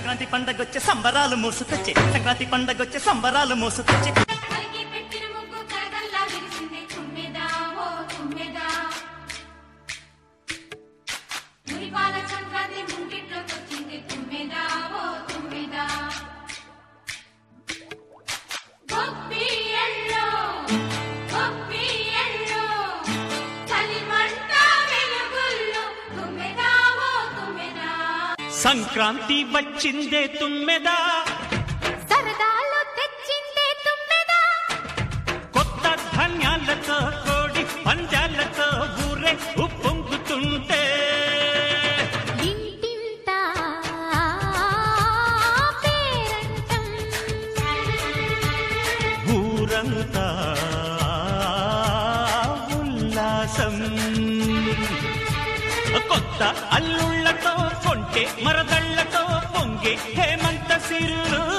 సంక్రాంతి పండగొచ్చే సంబరాలు మోసుకొచ్చే సంక్రాంతి పండగొచ్చే సంబరాలు మోసుకొచ్చే కలిగి పెట్టిన ముగ్గు కరగల్లా విరిసింది తుమ్మెదా ఓ తుమ్మెదా మురిపాల సంక్రాంతి ముంగిట్లోకి వచ్చింది తుమ్మెదా ఓ తుమ్మెదా గొప్పియల్లో, గొప్పియల్లో, చలిమంట వెలుగుల్లో, తుమ్మెదా ఓ తుమ్మెదా సంక్రాంతి వచ్చిందే తుమ్మెదా సరదాలు తెచ్చిందే తుమ్మెదా కొత్త ధాన్యాలతో కోడి పంజాలతో ఊరే ఉప్పొంగుతుంటే ఇంటింటా పేరంటం ఊరంతా ఉల్లాసం కొత్త అల్లుళ్ళతో కొంటే మరదళ్లతో పొంగే హేమంత సిరులు